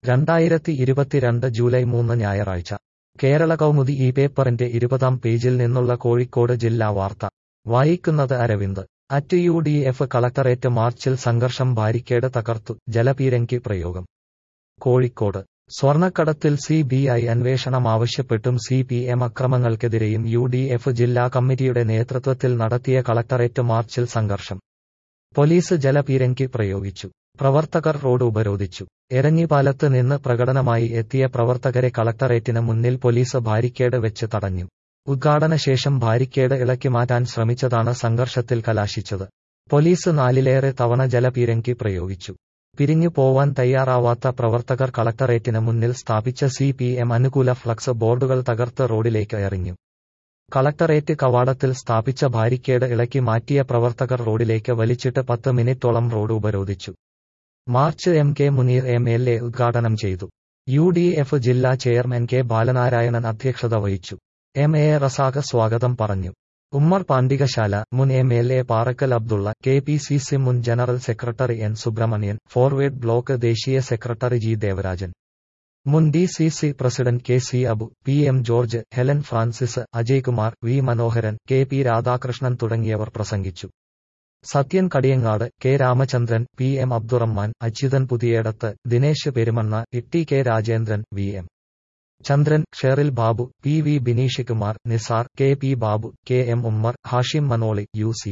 രണ്ടായിരത്തി ഇരുപത്തിരണ്ട് ജൂലൈ മൂന്ന് ഞായറാഴ്ച കേരള കൗമുദി ഈ പേപ്പറിന്റെ ഇരുപതാം പേജിൽ നിന്നുള്ള കോഴിക്കോട് ജില്ലാ വാർത്ത വായിക്കുന്നത് Aravind at U D F collectorate മാർച്ചിൽ സംഘർഷം ബാരിക്കേഡ് തകർത്തു ജലപീരങ്കി പ്രയോഗം കോഴിക്കോട് സ്വർണക്കടത്തിൽ സി ബി ഐ അന്വേഷണം ആവശ്യപ്പെട്ടും സി പി എം അക്രമങ്ങൾക്കെതിരെയും യു ഡി എഫ് ജില്ലാ കമ്മിറ്റിയുടെ നേതൃത്വത്തിൽ നടത്തിയ കളക്ടറേറ്റ് മാർച്ചിൽ സംഘർഷം പോലീസ് ജലപീരങ്കി പ്രയോഗിച്ചു പ്രവർത്തകർ റോഡ് ഉപരോധിച്ചു എരഞ്ഞിപ്പാലത്ത് നിന്ന് പ്രകടനമായി എത്തിയ പ്രവർത്തകരെ കളക്ടറേറ്റിന് മുന്നിൽ പോലീസ് ബാരിക്കേഡ് വെച്ച് തടഞ്ഞു ഉദ്ഘാടന ശേഷം ബാരിക്കേഡ് ഇളക്കി മാറ്റാൻ ശ്രമിച്ചതാണ് സംഘർഷത്തിൽ കലാശിച്ചത് പോലീസ് നാലിലേറെ തവണ ജലപീരങ്കി പ്രയോഗിച്ചു പിരിഞ്ഞു പോവാൻ തയ്യാറാവാത്ത പ്രവർത്തകർ കളക്ടറേറ്റിന് മുന്നിൽ സ്ഥാപിച്ച സി പി എം അനുകൂല ഫ്ലക്സ് ബോർഡുകൾ തകർത്ത് റോഡിലേക്ക് എറിഞ്ഞു കളക്ടറേറ്റ് കവാടത്തിൽ സ്ഥാപിച്ച ബാരിക്കേഡ് ഇളക്കി മാറ്റിയ പ്രവർത്തകർ റോഡിലേക്ക് വലിച്ചിട്ട് പത്ത് മിനിറ്റോളം റോഡ് ഉപരോധിച്ചു march M K Muneer M L A ഉദ്ഘാടനം ചെയ്തു യു ഡി എഫ് ജില്ലാ ചെയർമാൻ കെ ബാലനാരായണൻ അധ്യക്ഷത വഹിച്ചു എം എ റസാഖ് സ്വാഗതം പറഞ്ഞു ഉമ്മർ പാണ്ഡികശാല മുൻ M L A Parakkal Abdullah K P C C മുൻ general secretary N Subramanian forward block ദേശീയ സെക്രട്ടറി ജി ദേവരാജൻ മുൻ D C C president K C Abu P M George Helen Francis Ajaykumar V Manoharan K P Radhakrishnan തുടങ്ങിയവർ പ്രസംഗിച്ചു Sathyan Kadiyangad K Ramachandran P M Abdurahman Achuthan Puthiyedath Dinesh Perumanna Itty K Rajendran V M Chandran Sheril Babu P V Bineesh Kumar Nisar K P Babu K M Ummer Hashim Manoli U C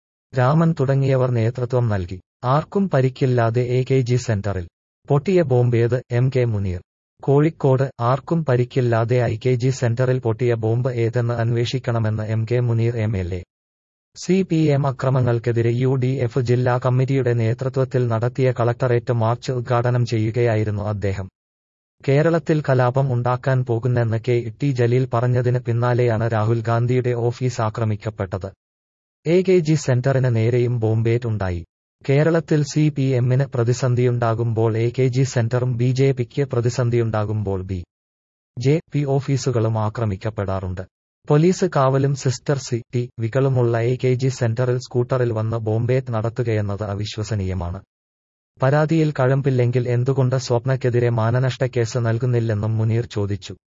Raman തുടങ്ങിയവർ നേതൃത്വം നൽകി ആർക്കും പരിക്കില്ലാതെ A K G സെന്ററിൽ പൊട്ടിയ ബോംബേത് എം കെ മുനീർ കോഴിക്കോട് ആർക്കും പരിക്കില്ലാതെ ഐ കെ ജി സെന്ററിൽ പൊട്ടിയ ബോംബ് ഏതെന്ന് അന്വേഷിക്കണമെന്ന് M K Muneer M L A C P M അക്രമങ്ങൾക്കെതിരെ യു ഡി എഫ് ജില്ലാ കമ്മിറ്റിയുടെ നേതൃത്വത്തിൽ നടത്തിയ കളക്ടറേറ്റ് മാർച്ച് ഉദ്ഘാടനം ചെയ്യുകയായിരുന്നു അദ്ദേഹം കേരളത്തിൽ കലാപം ഉണ്ടാക്കാൻ പോകുന്നെന്ന് കെ ടി ജലീൽ പറഞ്ഞതിന് പിന്നാലെയാണ് രാഹുൽ ഗാന്ധിയുടെ ഓഫീസ് ആക്രമിക്കപ്പെട്ടത് എ കെ ജി സെന്ററിന് നേരെയും ബോംബേറ്റ് ഉണ്ടായി കേരളത്തിൽ സി പി എമ്മിന് പ്രതിസന്ധിയുണ്ടാകുമ്പോൾ എ കെ ജി സെന്ററും ബി ജെ പിക്ക് പ്രതിസന്ധിയുണ്ടാകുമ്പോൾ ബി ജെ പി ഓഫീസുകളും ആക്രമിക്കപ്പെടാറുണ്ട് പോലീസ് കാവലും സിസ്റ്റർ സി ടി വികളുമുള്ള എ കെ ജി സെന്ററിൽ സ്കൂട്ടറിൽ വന്ന് ബോംബേറ്റ് നടത്തുകയെന്നത് അവിശ്വസനീയമാണ് പരാതിയിൽ കഴമ്പില്ലെങ്കിൽ എന്തുകൊണ്ട് സ്വപ്നയ്ക്കെതിരെ മാനനഷ്ടക്കേസ് നൽകുന്നില്ലെന്നും മുനീർ ചോദിച്ചു